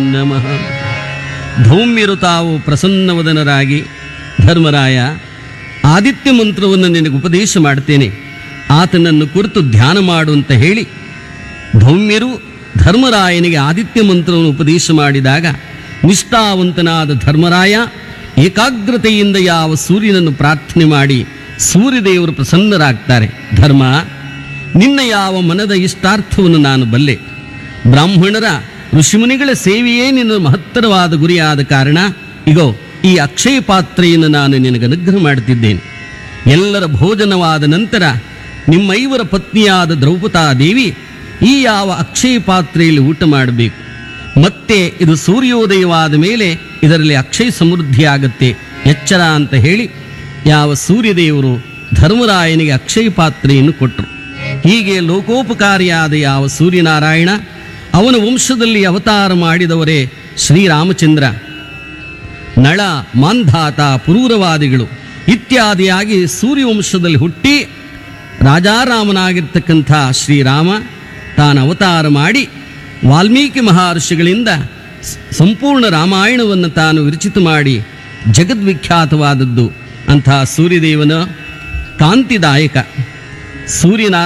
ನಮಃ ಧೌಮ್ಯರು ತಾವು ಪ್ರಸನ್ನವದನರಾಗಿ ಧರ್ಮರಾಯ ಆದಿತ್ಯ ಮಂತ್ರವನ್ನು ನಿನಗೆ ಉಪದೇಶ ಮಾಡ್ತೇನೆ ಆತನನ್ನು ಕುರಿತು ಧ್ಯಾನ ಮಾಡು ಅಂತ ಹೇಳಿ ಧೌಮ್ಯರು ಧರ್ಮರಾಯನಿಗೆ ಆದಿತ್ಯ ಮಂತ್ರವನ್ನು ಉಪದೇಶ ಮಾಡಿದಾಗ ನಿಷ್ಠಾವಂತನಾದ ಧರ್ಮರಾಯ ಏಕಾಗ್ರತೆಯಿಂದ ಯಾವ ಸೂರ್ಯನನ್ನು ಪ್ರಾರ್ಥನೆ ಮಾಡಿ ಸೂರ್ಯದೇವರು ಪ್ರಸನ್ನರಾಗ್ತಾರೆ ಧರ್ಮ ನಿನ್ನ ಯಾವ ಮನದ ಇಷ್ಟಾರ್ಥವನ್ನು ನಾನು ಬಲ್ಲೆ ಬ್ರಾಹ್ಮಣರ ಋಷಿಮುನಿಗಳ ಸೇವೆಯೇ ನಿನ್ನ ಮಹತ್ತರವಾದ ಗುರಿಯಾದ ಕಾರಣ ಇಗೋ ಈ ಅಕ್ಷಯ ಪಾತ್ರೆಯನ್ನು ನಾನು ನಿನಗೆ ಅನುಗ್ರಹ ಮಾಡುತ್ತಿದ್ದೇನೆ ಎಲ್ಲರ ಭೋಜನವಾದ ನಂತರ ನಿಮ್ಮೈವರ ಪತ್ನಿಯಾದ ದ್ರೌಪದಾ ದೇವಿ ಈ ಯಾವ ಅಕ್ಷಯ ಪಾತ್ರೆಯಲ್ಲಿ ಊಟ ಮಾಡಬೇಕು ಮತ್ತೆ ಇದು ಸೂರ್ಯೋದಯವಾದ ಮೇಲೆ ಇದರಲ್ಲಿ ಅಕ್ಷಯ ಸಮೃದ್ಧಿಯಾಗತ್ತೆ ಎಚ್ಚರ ಅಂತ ಹೇಳಿ ಯಾವ ಸೂರ್ಯದೇವರು ಧರ್ಮರಾಯನಿಗೆ ಅಕ್ಷಯ ಪಾತ್ರೆಯನ್ನು ಕೊಟ್ಟರು ಹೀಗೆ ಲೋಕೋಪಕಾರಿಯಾದ ಯಾವ ಸೂರ್ಯನಾರಾಯಣ ಅವನ ವಂಶದಲ್ಲಿ ಅವತಾರ ಮಾಡಿದವರೇ ಶ್ರೀರಾಮಚಂದ್ರ ನಳ ಮಾಂಧಾತ ಪುರೂರವಾದಿಗಳು ಇತ್ಯಾದಿಯಾಗಿ ಸೂರ್ಯವಂಶದಲ್ಲಿ ಹುಟ್ಟಿ ರಾಜಾರಾಮನಾಗಿರ್ತಕ್ಕಂಥ ಶ್ರೀರಾಮ ತಾನು ಅವತಾರ ಮಾಡಿ ವಾಲ್ಮೀಕಿ ಮಹರ್ಷಿಗಳಿಂದ ಸ್- ಸಂಪೂರ್ಣ ರಾಮಾಯಣವನ್ನು ತಾನು ವಿರಚಿತ ಮಾಡಿ ಜಗದ್ವಿಖ್ಯಾತವಾದದ್ದು ಅಂಥ ಸೂರ್ಯದೇವನ ಕಾಂತಿದಾಯಕ ಸೂರ್ಯನ